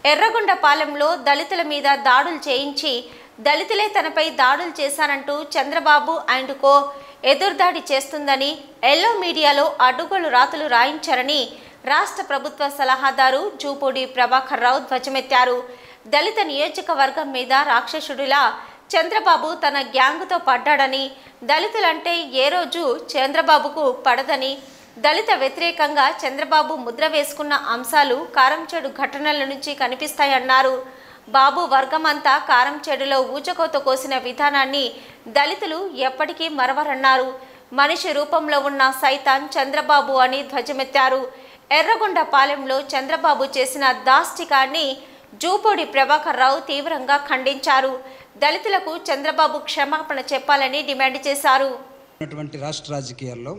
ఎర్రగొండపాలెంలో దళితుల మీద దాడులు చేయించి దళితులే తనపై దాడులు చేశానంటూ చంద్రబాబు అండ్ కో ఎదురుదాడి చేస్తుందని ఎల్లో మీడియాలో అడ్డుగోలు రాతలు రాయించారని రాష్ట్ర ప్రభుత్వ సలహాదారు జూపూడి ప్రభాకర్ రావు ధ్వజమెత్తారు దళిత నియోజకవర్గం మీద రాక్షసుడిలా చంద్రబాబు తన గ్యాంగుతో పడ్డాడని దళితులంటే ఏ రోజు చంద్రబాబుకు పడదని దళిత వ్యతిరేకంగా చంద్రబాబు ముద్ర వేసుకున్న అంశాలు కారంచేడు ఘటనల నుంచి కనిపిస్తాయన్నారు బాబు వర్గమంతా కారంచేడులో ఊచకోత కోసిన విధానాన్ని దళితులు ఎప్పటికీ మరవరన్నారు మనిషి రూపంలో ఉన్న సైతాన్ చంద్రబాబు అని ధ్వజమెత్తారు ఎర్రగొండ పాలెంలో చంద్రబాబు చేసిన దాష్టికాన్ని జూపూడి ప్రభాకర్ రావు తీవ్రంగా ఖండించారు దళితులకు చంద్రబాబు క్షమాపణ చెప్పాలని డిమాండ్ చేశారు ఉన్నటువంటి రాష్ట్ర రాజకీయాల్లో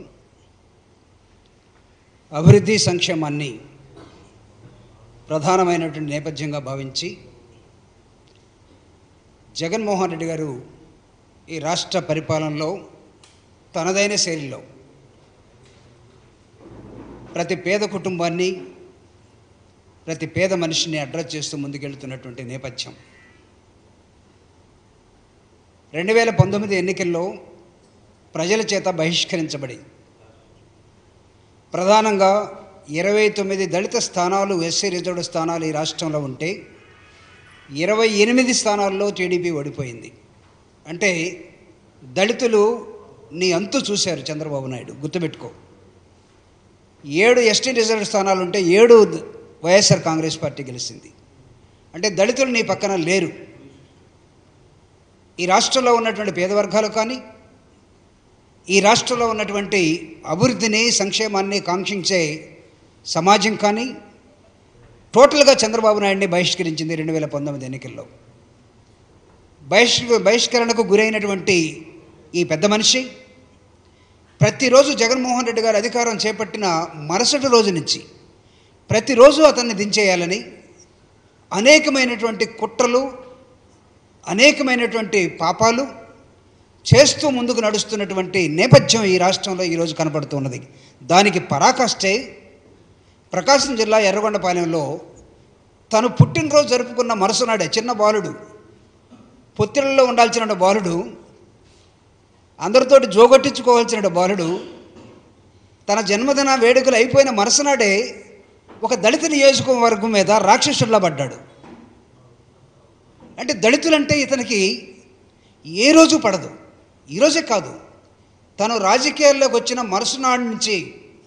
అభివృద్ధి సంక్షేమాన్ని ప్రధానమైనటువంటి నేపథ్యంగా భావించి జగన్మోహన్ రెడ్డి గారు ఈ రాష్ట్ర పరిపాలనలో తనదైన శైలిలో ప్రతి పేద కుటుంబాన్ని ప్రతి పేద మనిషిని అడ్రస్ చేస్తూ ముందుకెళ్తున్నటువంటి నేపథ్యం రెండు వేల పంతొమ్మిది ఎన్నికల్లో ప్రజల చేత బహిష్కరించబడి ప్రధానంగా ఇరవై తొమ్మిది దళిత స్థానాలు ఎస్సీ రిజర్వ్డ్ స్థానాలు ఈ రాష్ట్రంలో ఉంటే ఇరవై ఎనిమిది స్థానాల్లో టీడీపీ ఓడిపోయింది అంటే దళితులు నీ అంతు చూశారు చంద్రబాబు నాయుడు గుర్తుపెట్టుకో ఏడు ఎస్టీ రిజర్వ్డ్ స్థానాలు ఉంటే ఏడు వైఎస్ఆర్ కాంగ్రెస్ పార్టీ గెలిచింది అంటే దళితులు నీ పక్కన లేరు ఈ రాష్ట్రంలో ఉన్నటువంటి పేద వర్గాలు కానీ ఈ రాష్ట్రంలో ఉన్నటువంటి అభివృద్ధిని సంక్షేమాన్ని కాంక్షించే సమాజం కానీ టోటల్గా చంద్రబాబు నాయుడిని బహిష్కరించింది రెండు వేల పంతొమ్మిది ఎన్నికల్లో బహిష్ బహిష్కరణకు గురైనటువంటి ఈ పెద్ద మనిషి ప్రతిరోజు జగన్మోహన్ రెడ్డి గారు అధికారం చేపట్టిన మరుసటి రోజు నుంచి ప్రతిరోజు అతన్ని దించేయాలని అనేకమైనటువంటి కుట్రలు అనేకమైనటువంటి పాపాలు చేస్తూ ముందుకు నడుస్తున్నటువంటి నేపథ్యం ఈ రాష్ట్రంలో ఈరోజు కనపడుతున్నది దానికి పరాకాష్టే ప్రకాశం జిల్లా ఎర్రగొండపాలెంలో తను పుట్టినరోజు జరుపుకున్న మరుసనాడే చిన్న బాలుడు పొత్తిళ్ళలో ఉండాల్సిన బాలుడు అందరితోటి జోగొట్టించుకోవాల్సిన బాలుడు తన జన్మదిన వేడుకలు అయిపోయిన మరుసనాడే ఒక దళిత నియోజకవర్గం మీద రాక్షసుల్లా పడ్డాడు అంటే దళితులంటే ఇతనికి ఏ రోజు పడదు ఈరోజే కాదు తను రాజకీయాల్లోకి వచ్చిన మరుసనాడు నుంచి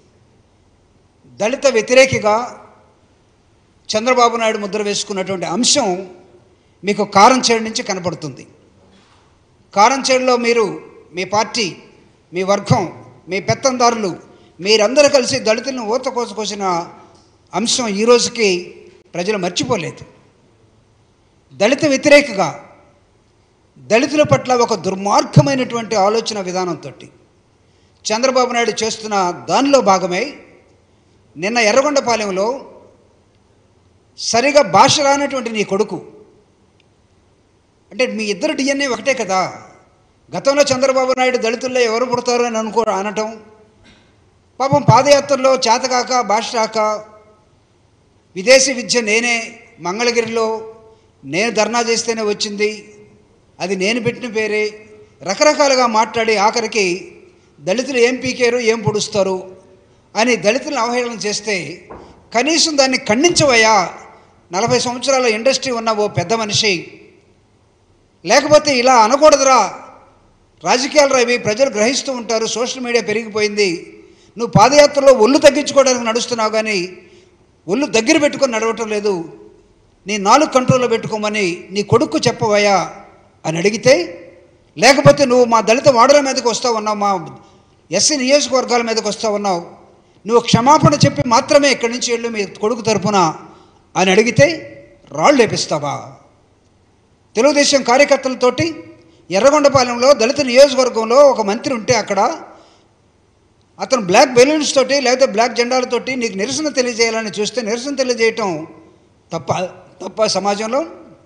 దళిత వ్యతిరేకిగా చంద్రబాబు నాయుడు ముద్ర వేసుకున్నటువంటి అంశం మీకు కారంచేడు నుంచి కనపడుతుంది కారంచేడులో మీరు మీ పార్టీ మీ వర్గం మీ పెత్తందారులు మీరందరూ కలిసి దళితులను ఊత కోసుకొసిన అంశం ఈ రోజుకి ప్రజలు మర్చిపోలేదు దళిత వ్యతిరేకగా దళితుల పట్ల ఒక దుర్మార్గమైనటువంటి ఆలోచన విధానంతో చంద్రబాబు నాయుడు చేస్తున్న దానిలో భాగమై నిన్న ఎర్రగొండపాలెంలో సరిగా భాష రానటువంటి నీ కొడుకు అంటే మీ ఇద్దరు డిఎన్ఏ ఒకటే కదా గతంలో చంద్రబాబు నాయుడు దళితుల్లో ఎవరు పుడతారు అని అనుకో అనటం పాపం పాదయాత్రలో చేతకాక భాష రాక విదేశీ విద్య నేనే మంగళగిరిలో నేను ధర్నా చేస్తేనే వచ్చింది అది నేను పెట్టిన పేరే రకరకాలుగా మాట్లాడి ఆఖరికి దళితులు ఏం పీకారు ఏం పొడుస్తారు అని దళితులను అవహేళన చేస్తే కనీసం దాన్ని ఖండించవయ్యా నలభై సంవత్సరాల ఇండస్ట్రీ ఉన్న ఓ పెద్ద మనిషి లేకపోతే ఇలా అనకూడదురా రాజకీయాలు రవి ప్రజలు గ్రహిస్తూ ఉంటారు సోషల్ మీడియా పెరిగిపోయింది నువ్వు పాదయాత్రలో ఒళ్ళు తగ్గించుకోవడానికి నడుస్తున్నావు కానీ ఒళ్ళు దగ్గర పెట్టుకొని నడవటం లేదు నీ నాలుగు కంట్రోల్లో పెట్టుకోమని నీ కొడుకు చెప్పవయ్యా అని అడిగితే లేకపోతే నువ్వు మా దళిత వాడల మీదకి వస్తావు ఉన్నావు మా ఎస్సీ నియోజకవర్గాల మీదకి వస్తావు ఉన్నావు నువ్వు క్షమాపణ చెప్పి మాత్రమే ఇక్కడి నుంచి వెళ్ళు మీ కొడుకు తరపున అని అడిగితే రాళ్ళు లేపిస్తావా తెలుగుదేశం కార్యకర్తలతోటి ఎర్రగొండపాలెంలో దళిత నియోజకవర్గంలో ఒక మంత్రి ఉంటే అక్కడ అతను బ్లాక్ బెలూన్స్ తోటి లేకపోతే బ్లాక్ జెండాలతోటి నీకు నిరసన తెలియజేయాలని చూస్తే నిరసన తెలియజేయటం తప్ప తప్ప సమాజంలో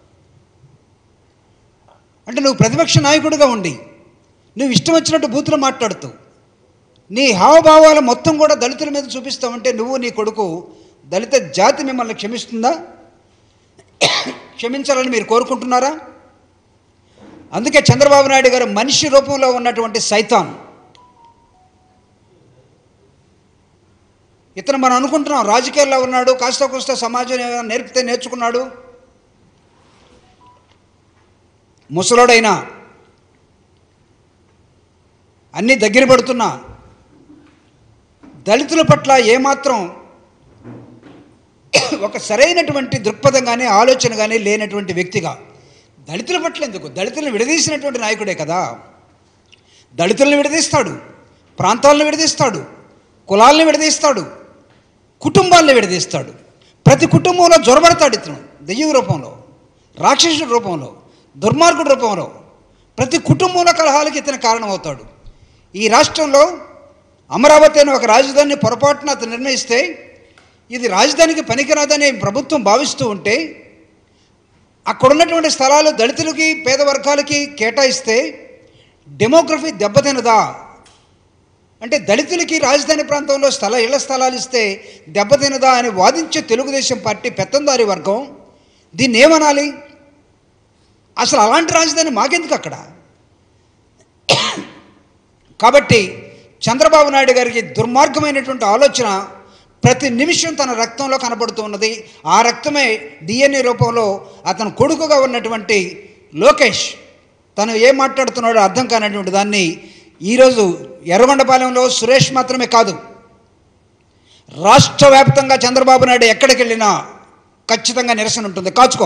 అంటే నువ్వు ప్రతిపక్ష నాయకుడిగా ఉండి నువ్వు ఇష్టం వచ్చినట్టు బూతులు మాట్లాడుతూ నీ హావభావాలు మొత్తం కూడా దళితుల మీద చూపిస్తావంటే నువ్వు నీ కొడుకు దళిత జాతి మిమ్మల్ని క్షమిస్తుందా క్షమించాలని మీరు కోరుకుంటున్నారా అందుకే చంద్రబాబు నాయుడు గారు మనిషి రూపంలో ఉన్నటువంటి సైతాన్ ఇతను మనం అనుకుంటున్నాం రాజకీయాల్లో ఉన్నాడు కాస్త కూస్త సమాజం ఏమైనా నేర్పితే నేర్చుకున్నాడు ముసలోడైనా అన్నీ దగ్గర పడుతున్నా దళితుల పట్ల ఏమాత్రం ఒక సరైనటువంటి దృక్పథం కానీ ఆలోచన కానీ లేనటువంటి వ్యక్తిగా దళితుల పట్ల ఎందుకు దళితులను విడదీసినటువంటి నాయకుడే కదా దళితులను విడదీస్తాడు ప్రాంతాలను విడదీస్తాడు కులాలను విడదీస్తాడు కుటుంబాలను విడదీస్తాడు ప్రతి కుటుంబంలో జొరబడతాడు ఇతను దెయ్యం రూపంలో రాక్షసుడి రూపంలో దుర్మార్గుడి రూపంలో ప్రతి కుటుంబంలో కలహాలకి ఇతను కారణమవుతాడు ఈ రాష్ట్రంలో అమరావతి అనే ఒక రాజధానిని పొరపాటున అతను నిర్ణయిస్తే ఇది రాజధానికి పనికిరాదని ప్రభుత్వం భావిస్తూ ఉంటే అక్కడ ఉన్నటువంటి స్థలాలు దళితులకి పేద వర్గాలకి కేటాయిస్తే డెమోగ్రఫీ దెబ్బతినదా అంటే దళితులకి రాజధాని ప్రాంతంలో స్థల ఇళ్ల స్థలాలు ఇస్తే దెబ్బతినదా అని వాదించే తెలుగుదేశం పార్టీ పెత్తందారి వర్గం దీన్ని ఏమనాలి అసలు అలాంటి రాజధాని మాకెందుకు అక్కడ కాబట్టి చంద్రబాబు నాయుడు గారికి దుర్మార్గమైనటువంటి ఆలోచన ప్రతి నిమిషం తన రక్తంలో కనబడుతూ ఉన్నది ఆ రక్తమే డిఎన్ఏ రూపంలో అతను కొడుకుగా ఉన్నటువంటి లోకేష్ తను ఏం మాట్లాడుతున్నాడో అర్థం కానటువంటి దాన్ని ఈరోజు ఎర్రగొండపాలెంలో సురేష్ మాత్రమే కాదు రాష్ట్ర వ్యాప్తంగా చంద్రబాబు నాయుడు ఎక్కడికి వెళ్ళినా ఖచ్చితంగా నిరసన ఉంటుంది కాచుకో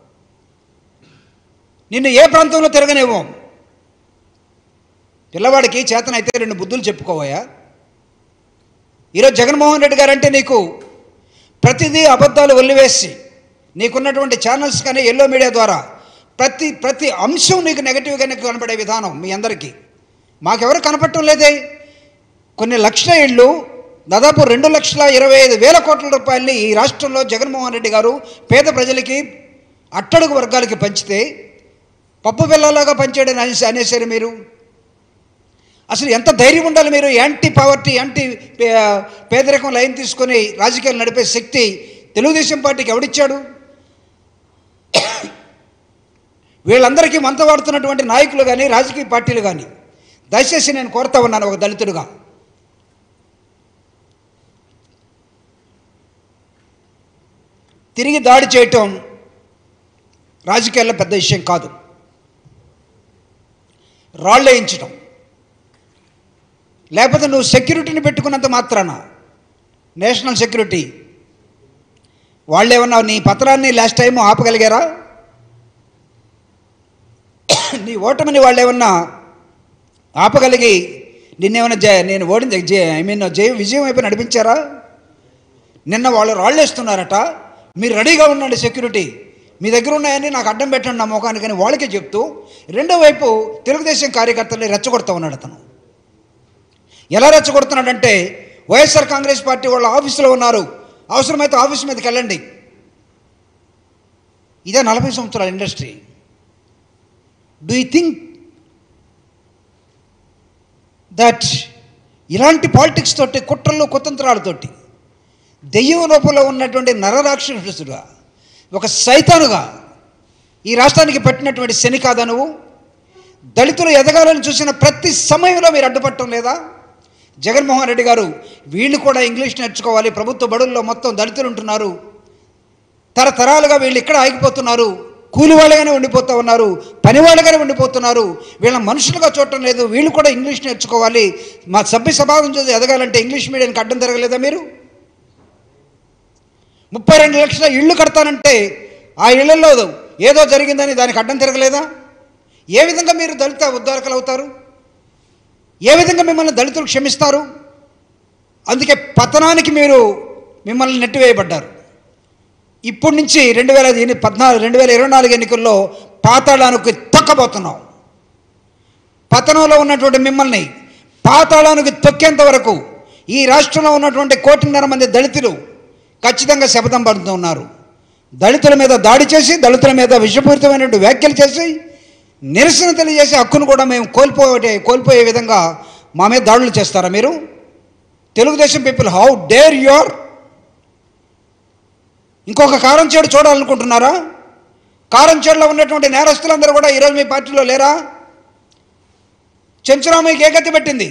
నిన్ను ఏ ప్రాంతంలో తిరగనివ్వం పిల్లవాడికి చేతనైతే రెండు బుద్ధులు చెప్పుకోవయా ఈరోజు జగన్మోహన్ రెడ్డి గారు అంటే నీకు ప్రతిదీ అబద్ధాలు వల్లివేసి నీకున్నటువంటి ఛానల్స్ కానీ ఎల్లో మీడియా ద్వారా ప్రతి ప్రతి అంశం నీకు నెగటివ్గానే కనబడే విధానం మీ అందరికీ మాకెవరు కనపడటం లేదే కొన్ని లక్షల ఇళ్ళు దాదాపు రెండు లక్షల ఇరవై ఐదు వేల కోట్ల రూపాయలని ఈ రాష్ట్రంలో జగన్మోహన్ రెడ్డి గారు పేద ప్రజలకి అట్టడుగు వర్గాలకి పంచితే పప్పు పిల్లలాగా పంచాడని అనేసి అనేసారు మీరు అసలు ఎంత ధైర్యం ఉండాలి మీరు యాంటీ పవర్టీ యాంటీ పే- పేదరికం లైన్ తీసుకొని రాజకీయాలు నడిపే శక్తి తెలుగుదేశం పార్టీకి ఎవడిచ్చాడు వీళ్ళందరికీ మంత వాడుతున్నటువంటి నాయకులు కానీ రాజకీయ పార్టీలు కానీ దయచేసి నేను కోరుతా ఉన్నాను ఒక దళితుడుగా తిరిగి దాడి చేయటం రాజకీయాల్లో పెద్ద విషయం కాదు రాళ్ళు వేయించటం లేకపోతే నువ్వు సెక్యూరిటీని పెట్టుకున్నంత మాత్రాన నేషనల్ సెక్యూరిటీ వాళ్ళు ఏమన్నా నీ పత్రాన్ని లాస్ట్ టైం ఆపగలిగారా నీ ఓటమిని వాళ్ళు ఏమన్నా ఆపగలిగి నిన్నేమన్నా జయ నేను ఓడింది జయ ఐ మీన్ జయ విజయం వైపు నడిపించారా నిన్న వాళ్ళు రాళ్ళేస్తున్నారట మీరు రెడీగా ఉండండి సెక్యూరిటీ మీ దగ్గర ఉన్నాయని నాకు అడ్డం పెట్టండి నా ముఖానికి అని వాళ్ళకే చెప్తూ రెండో వైపు తెలుగుదేశం కార్యకర్తల్ని రెచ్చగొడతా ఉన్నాడు అతను ఎలా రెచ్చగొడుతున్నాడంటే వైఎస్ఆర్ కాంగ్రెస్ పార్టీ వాళ్ళ ఆఫీసులో ఉన్నారు అవసరమైతే ఆఫీస్ మీదకి వెళ్ళండి ఇదే నలభై సంవత్సరాల industry do you think that ఇలాంటి పాలిటిక్స్ తోటి కుట్రలు కుతంత్రాలతోటి దెయ్యం రూపంలో ఉన్నటువంటి నరరాక్షసుడుగా ఒక సైతానుగా ఈ రాష్ట్రానికి పట్టినటువంటి శని కాదా నువ్వు దళితులు ఎదగాలని చూసిన ప్రతి సమయంలో మీరు అడ్డుపట్టడం లేదా జగన్మోహన్ రెడ్డి గారు వీళ్ళు కూడా ఇంగ్లీష్ నేర్చుకోవాలి ప్రభుత్వ బడుల్లో మొత్తం దళితులు ఉంటున్నారు తరతరాలుగా వీళ్ళు ఇక్కడ ఆగిపోతున్నారు కూలి వాళ్ళగానే ఉండిపోతూ ఉన్నారు పని వాళ్ళగానే ఉండిపోతున్నారు వీళ్ళ మనుషులుగా చూడటం లేదు వీళ్ళు కూడా ఇంగ్లీష్ నేర్చుకోవాలి మా సభ్య సమాజం చేసి ఎదగాలంటే ఇంగ్లీష్ మీడియానికి అడ్డం తిరగలేదా మీరు ముప్పై రెండు లక్షల ఇళ్ళు కడతానంటే ఆ ఇళ్లలో ఏదో జరిగిందని దానికి అడ్డం తిరగలేదా ఏ విధంగా మీరు దళిత ఉద్ధారకులు అవుతారు ఏ విధంగా మిమ్మల్ని దళితులు క్షమిస్తారు అందుకే పతనానికి మీరు మిమ్మల్ని నెట్టివేయబడ్డారు ఇప్పటి నుంచి రెండు వేల ఎన్ని పద్నాలుగు రెండు వేల ఇరవై నాలుగు ఎన్నికల్లో పాతాళానికి తొక్కబోతున్నాం పతనంలో ఉన్నటువంటి మిమ్మల్ని పాతాళానికి తొక్కేంత వరకు ఈ రాష్ట్రంలో ఉన్నటువంటి కోటిన్నర మంది దళితులు ఖచ్చితంగా శపథం పడుతూ ఉన్నారు దళితుల మీద దాడి చేసి దళితుల మీద విషపూరితమైనటువంటి వ్యాఖ్యలు చేసి నిరసన తెలియజేసే హక్కును కూడా మేము కోల్పోయే కోల్పోయే విధంగా మా మీద దాడులు చేస్తారా మీరు Telugu Desam people how dare your ఇంకొక కారం చేడు చూడాలనుకుంటున్నారా కారంచేడులో ఉన్నటువంటి నేరస్తులందరూ కూడా ఈరోజు మీ పార్టీలో లేరా చెంచురామయ్యకి ఏ గతి పెట్టింది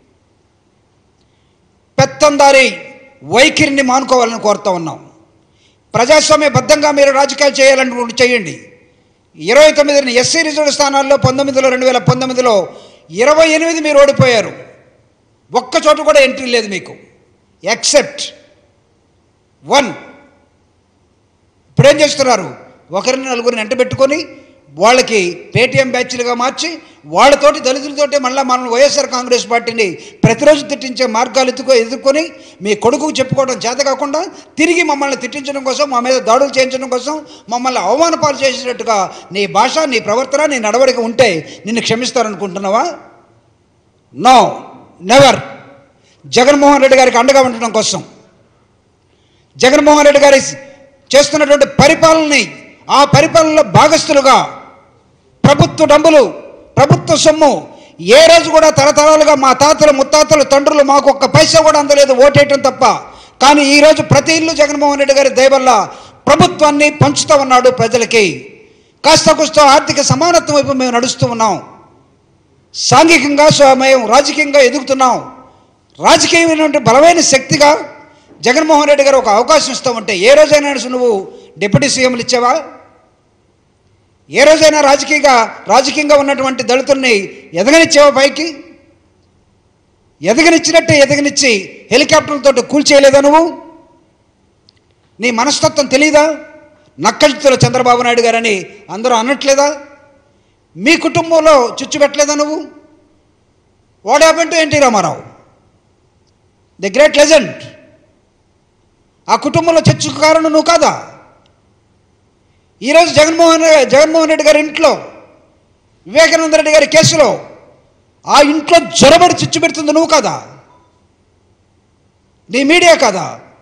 పెత్తందారి వైఖరిని మానుకోవాలని కోరుతా ఉన్నాం ప్రజాస్వామ్యబద్ధంగా మీరు రాజకీయాలు చేయాలనుకుంటే చేయండి ఇరవై తొమ్మిది ఎస్సీ రిజర్వ్ స్థానాల్లో పంతొమ్మిదిలో రెండు వేల పంతొమ్మిదిలో ఇరవై ఎనిమిది మీరు ఓడిపోయారు ఒక్క చోట కూడా ఎంట్రీ లేదు మీకు ఎక్సెప్ట్ వన్ ఇప్పుడేం చేస్తున్నారు ఒకరిని నలుగురిని ఎంట పెట్టుకొని వాళ్ళకి పేటీఎం బ్యాచ్లుగా మార్చి వాళ్ళతోటి దళితులతోటి మళ్ళీ మనం వైఎస్ఆర్ కాంగ్రెస్ పార్టీని ప్రతిరోజు తిట్టించే మార్గాలు ఎత్తుకో ఎదుర్కొని మీ కొడుకుకు చెప్పుకోవడం చేత కాకుండా తిరిగి మమ్మల్ని తిట్టించడం కోసం మా మీద దాడులు చేయించడం కోసం మమ్మల్ని అవమాన పాలు చేసేటట్టుగా నీ భాష నీ ప్రవర్తన నీ నడవడిక ఉంటే నిన్ను క్షమిస్తారనుకుంటున్నావా నో నెవర్ జగన్మోహన్ రెడ్డి గారికి అండగా ఉండడం కోసం జగన్మోహన్ రెడ్డి గారి చేస్తున్నటువంటి పరిపాలనని ఆ పరిపాలనలో భాగస్థులుగా ప్రభుత్వ డబ్బులు ప్రభుత్వ సొమ్ము ఏ రోజు కూడా తరతరాలుగా మా తాతలు ముత్తాతలు తండ్రులు మాకు ఒక్క పైసా కూడా అందలేదు ఓటేయటం తప్ప కానీ ఈరోజు ప్రతి ఇల్లు జగన్మోహన్ రెడ్డి గారి దయ వల్ల ప్రభుత్వాన్ని పంచుతూ ఉన్నాడు ప్రజలకి కాస్త కుస్త ఆర్థిక సమానత్వం వైపు మేము నడుస్తూ ఉన్నాం సాంఘికంగా మేము రాజకీయంగా ఎదుగుతున్నాం రాజకీయమైనటువంటి బలమైన శక్తిగా జగన్మోహన్ రెడ్డి గారు ఒక అవకాశం ఇస్తామంటే ఏ రోజైనా నువ్వు డిప్యూటీ సీఎంలు ఇచ్చావా ఏ రోజైనా రాజకీయంగా రాజకీయంగా ఉన్నటువంటి దళితుల్ని ఎదగనిచ్చావా పైకి ఎదగనిచ్చినట్టే ఎదగనిచ్చి హెలికాప్టర్లతో కూల్చేయలేదా నువ్వు నీ మనస్తత్వం తెలియదా నక్కజిత్తుల చంద్రబాబు నాయుడు గారని అందరూ అనట్లేదా మీ కుటుంబంలో చుచ్చు పెట్టలేదా నువ్వు what happen to NT Rama Rao the great legend ఆ కుటుంబంలో చర్చకు కారణం నువ్వు కాదా ఈరోజు జగన్మోహన్ జగన్మోహన్ రెడ్డి గారి ఇంట్లో వివేకానంద రెడ్డి గారి కేసులో ఆ ఇంట్లో జ్వరబడి చిచ్చు పెడుతుంది నువ్వు కాదా నీ మీడియా కాదా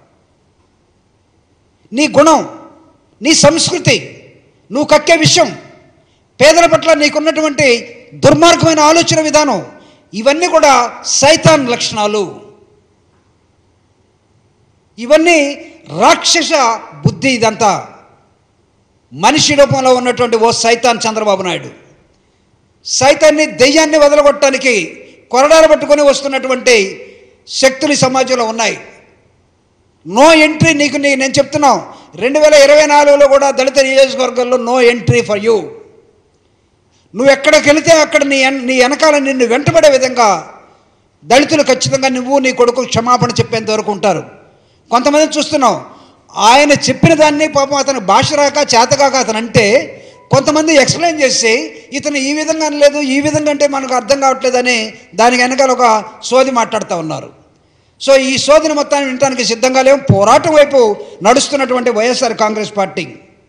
నీ గుణం నీ సంస్కృతి నువ్వు కక్కే విషయం పేదల పట్ల నీకున్నటువంటి దుర్మార్గమైన ఆలోచన విధానం ఇవన్నీ కూడా సైతాన్ లక్షణాలు ఇవన్నీ రాక్షస బుద్ధి ఇదంతా మనిషి రూపంలో ఉన్నటువంటి ఓ సైతాన్ చంద్రబాబు నాయుడు సైతాన్ని దెయ్యాన్ని వదలగొట్టడానికి కొరడాలు పట్టుకొని వస్తున్నటువంటి శక్తులు ఈ సమాజంలో ఉన్నాయి నో ఎంట్రీ నీకు నీ నేను చెప్తున్నావు రెండు వేల ఇరవై నాలుగులో కూడా దళిత నియోజకవర్గాల్లో నో ఎంట్రీ ఫర్ యూ నువ్వు ఎక్కడికి వెళితే అక్కడ నీ వెన- నీ వెనకాల నిన్ను వెంటబడే విధంగా దళితులు ఖచ్చితంగా నువ్వు నీ కొడుకు క్షమాపణ చెప్పేంత వరకు ఉంటారు కొంతమంది చూస్తున్నావు ఆయన చెప్పిన దాన్ని పాపం అతను భాష రాక చేతగాక అతను అంటే కొంతమంది ఎక్స్ప్లెయిన్ చేసి ఇతను ఈ విధంగా అనలేదు ఈ విధంగా అంటే మనకు అర్థం కావట్లేదని దానికి వెనకాల ఒక సోది మాట్లాడుతూ ఉన్నారు సో ఈ సోదిని మొత్తాన్ని వినటానికి సిద్ధంగా లేవు పోరాటం వైపు నడుస్తున్నటువంటి వైఎస్ఆర్ కాంగ్రెస్ పార్టీ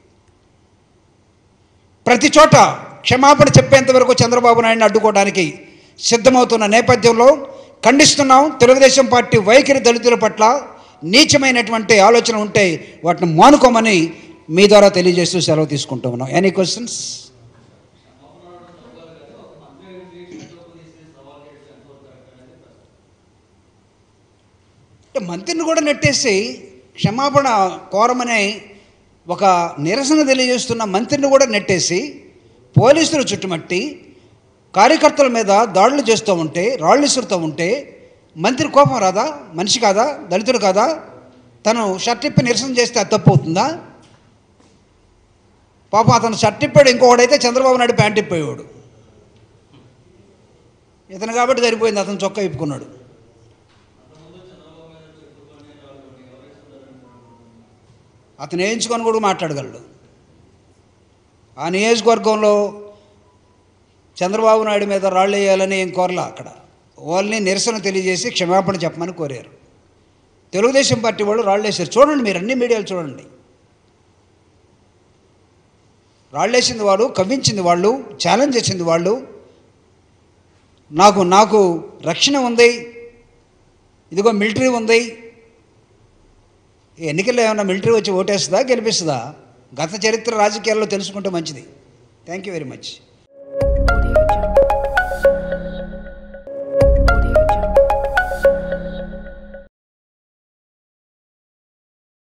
ప్రతి చోట క్షమాపణ చెప్పేంత వరకు చంద్రబాబు నాయుడిని అడ్డుకోవడానికి సిద్ధమవుతున్న నేపథ్యంలో ఖండిస్తున్నాం తెలుగుదేశం పార్టీ వైఖరి దళితుల పట్ల నీచమైనటువంటి ఆలోచన ఉంటే వాటిని మానుకోమని మీ ద్వారా తెలియజేస్తూ సెలవు తీసుకుంటూ ఉన్నాం ఎనీ క్వశ్చన్స్ అంటే మంత్రిని కూడా నెట్టేసి క్షమాపణ కోరమని ఒక నిరసన తెలియజేస్తున్న మంత్రిని కూడా నెట్టేసి పోలీసులు చుట్టుమట్టి కార్యకర్తల మీద దాడులు చేస్తూ ఉంటే రాళ్ళు ఇసురుతూ ఉంటే మంత్రి కోపం రాదా మనిషి కాదా దళితుడు కాదా తను షర్ట్ ఇప్పి నిరసన చేస్తే అది తప్పు అవుతుందా పాపం అతను షర్ట్ ఇప్పాడు ఇంకొకడైతే చంద్రబాబు నాయుడు ప్యాంట్ ఇప్పేవాడు ఇతను కాబట్టి సరిపోయింది అతను చొక్కా ఇప్పుకున్నాడు అతను వేయించుకొని కూడా మాట్లాడగలడు ఆ నియోజకవర్గంలో చంద్రబాబు నాయుడు మీద రాళ్ళు వేయాలని ఏం కోరలా అక్కడ వాళ్ళని నిరసన తెలియజేసి క్షమాపణ చెప్పమని కోరారు తెలుగుదేశం పార్టీ వాళ్ళు రాళ్ళు వేసారు చూడండి మీరు అన్ని మీడియాలు చూడండి రాళ్ళేసింది వాళ్ళు కవ్వించింది వాళ్ళు ఛాలెంజ్ చేసింది వాళ్ళు నాకు నాకు రక్షణ ఉంది ఇదిగో మిలిటరీ ఉంది ఈ ఎన్నికల్లో ఏమైనా మిలిటరీ వచ్చి ఓటేస్తుందా గెలిపిస్తుందా గత చరిత్ర రాజకీయాల్లో తెలుసుకుంటే మంచిది థ్యాంక్ యూ వెరీ మచ్